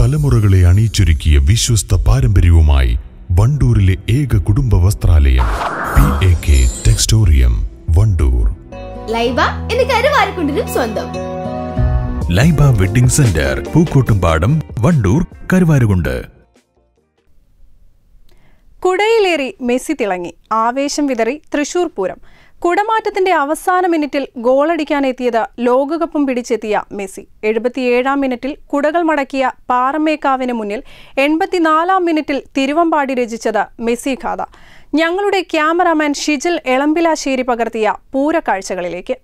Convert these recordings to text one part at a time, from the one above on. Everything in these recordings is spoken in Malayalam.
തലമുറകളെ അണിയിച്ചൊരുക്കിയ വിശ്വസ്ത പാരമ്പര്യവുമായി വണ്ടൂരിലെ ഏക കുടുംബ വസ്ത്രാലയം P A K Textorium Wandoor Laiba എന്ന് കരുവാരക്കുണ്ടിനും സ്വന്തം ലൈബ വെഡിംഗ് സെന്റർ പൂക്കോട്ടുംപാടം വണ്ടൂർ കരുവാരുകുണ്ട് കുടയിലേറി മെസ്സി തിളങ്ങി ആവേശം വിതറി തൃശൂർ പൂരം കുടമാറ്റത്തിന്റെ അവസാന മിനിറ്റിൽ ഗോളടിക്കാനെത്തിയത് ലോകകപ്പും പിടിച്ചെത്തിയ മെസ്സി എഴുപത്തിയേഴാം മിനിറ്റിൽ കുടകൾ മടക്കിയ പാറമേക്കാവിന് മുന്നിൽ എൺപത്തിനാലാം മിനിറ്റിൽ തിരുവമ്പാടി രചിച്ചത് മെസ്സി ഖാത ഞങ്ങളുടെ ക്യാമറാമാൻ ഷിജിൽ എളമ്പിലാശ്ശേരി പകർത്തിയ പൂരക്കാഴ്ചകളിലേക്ക്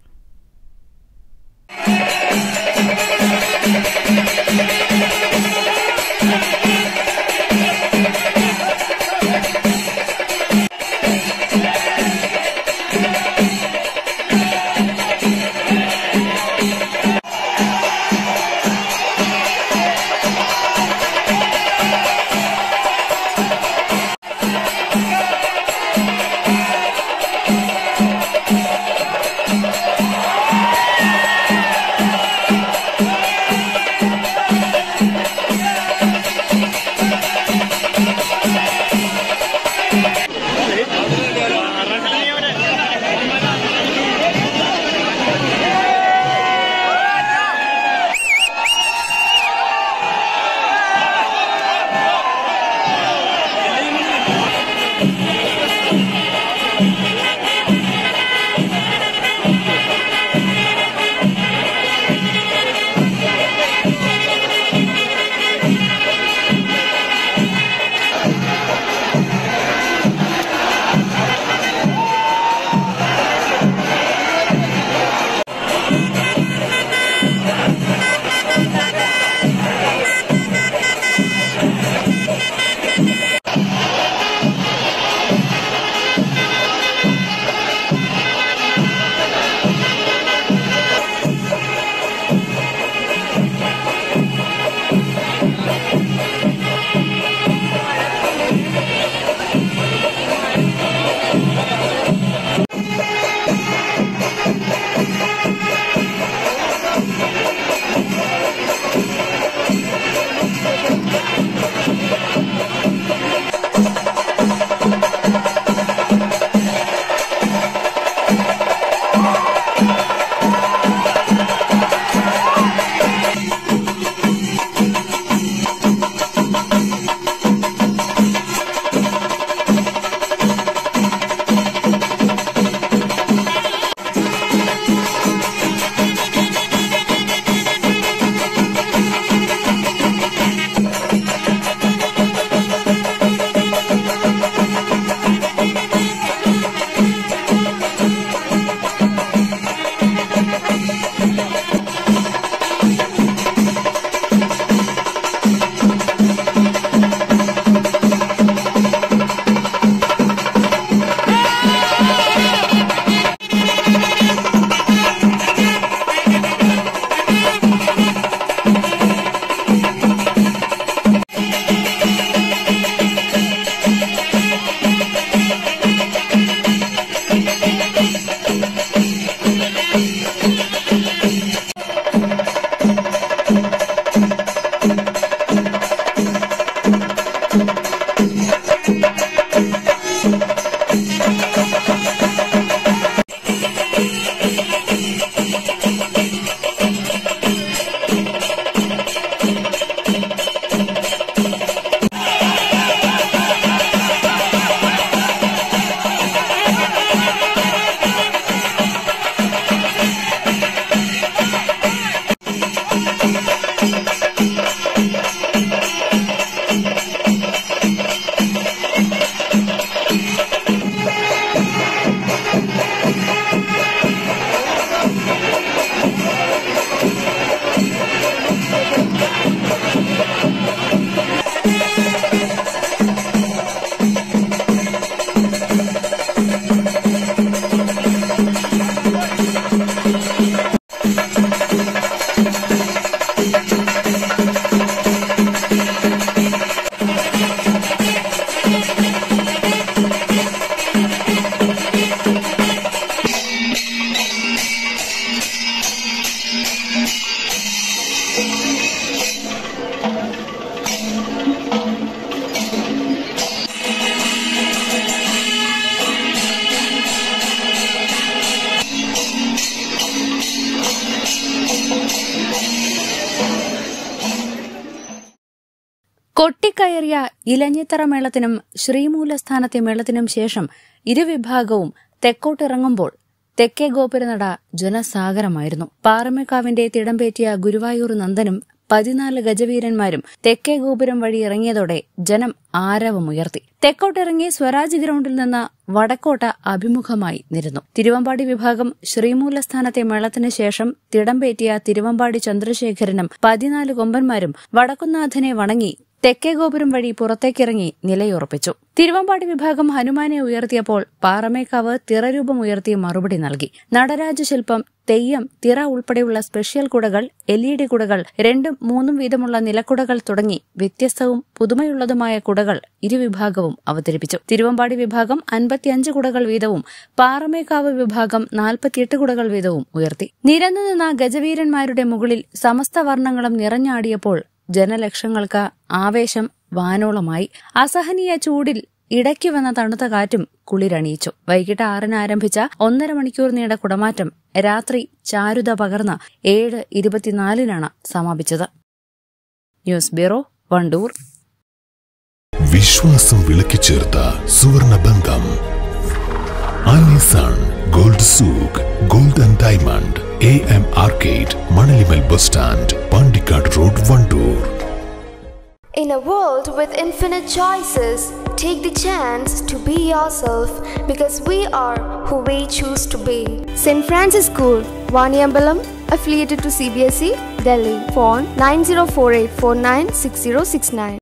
കൊട്ടിക്കയറിയ ഇലഞ്ഞിത്തറ മേളത്തിനും ശ്രീമൂലസ്ഥാനത്തെ മേളത്തിനും ശേഷം ഇരുവിഭാഗവും തെക്കോട്ടിറങ്ങുമ്പോൾ തെക്കേ ഗോപുരനട ജനസാഗരമായിരുന്നു പാറമേക്കാവിന്റെ തിടംപേറ്റിയ ഗുരുവായൂർ നന്ദനും പതിനാല് ഗജവീരന്മാരും തെക്കേ ഗോപുരം വഴി ഇറങ്ങിയതോടെ ജനം ആരവമുയർത്തി തെക്കോട്ടിറങ്ങി സ്വരാജ് ഗ്രൌണ്ടിൽ നിന്ന് വടക്കോട്ട അഭിമുഖമായി നിരുന്നു തിരുവമ്പാടി വിഭാഗം ശ്രീമൂലസ്ഥാനത്തെ മേളത്തിന് ശേഷം തിടംപേറ്റിയ തിരുവമ്പാടി ചന്ദ്രശേഖരനും പതിനാല് കൊമ്പന്മാരും വടക്കുന്നാഥനെ വണങ്ങി തെക്കേ ഗോപുരം വഴി പുറത്തേക്കിറങ്ങി നിലയുറപ്പിച്ചു തിരുവമ്പാടി വിഭാഗം ഹനുമാനെ ഉയർത്തിയപ്പോൾ പാറമേക്കാവ് തിറരൂപം ഉയർത്തി മറുപടി നൽകി നടരാജ ശില്പം തെയ്യം തിറ ഉൾപ്പെടെയുള്ള സ്പെഷ്യൽ കുടകൾ എൽ ഇ ഡി കുടകൾ രണ്ടും മൂന്നും വീതമുള്ള നിലക്കുടകൾ തുടങ്ങി വ്യത്യസ്തവും പുതുമയുള്ളതുമായ കുടകൾ ഇരുവിഭാഗവും അവതരിപ്പിച്ചു തിരുവമ്പാടി വിഭാഗം അൻപത്തിയഞ്ച് കുടകൾ വീതവും പാറമേക്കാവ് വിഭാഗം നാൽപ്പത്തിയെട്ട് കുടകൾ വീതവും ഉയർത്തി നിരന്നുനിന്ന ഗജവീരന്മാരുടെ മുകളിൽ സമസ്ത വർണ്ണങ്ങളും നിറഞ്ഞാടിയപ്പോൾ ജനലക്ഷങ്ങൾക്ക് ആവേശം വാനോളമായി അസഹനീയ ചൂടിൽ ഇടയ്ക്ക് വന്ന തണുത്ത കാറ്റും കുളിരണിയിച്ചു വൈകിട്ട് ആറിന് ആരംഭിച്ച ഒന്നര മണിക്കൂർ നീണ്ട കുടമാറ്റം രാത്രി ചാരുത പകർന്ന് ഏഴ് ഇരുപത്തിനാലിനാണ് സമാപിച്ചത് ന്യൂസ് ബ്യൂറോ വണ്ടൂർ വിശ്വാസം വിളക്കിച്ചേർത്ത സുവർണ ബന്ധം Alisson gold souk gold and diamond A M arcade Manalimal bus stand Pandikkad road Wandoor In a world with infinite choices, take the chance to be yourself because we are who we choose to be. St. Francis School, Vaniambalam, affiliated to CBSE, Delhi. Phone 9048496069.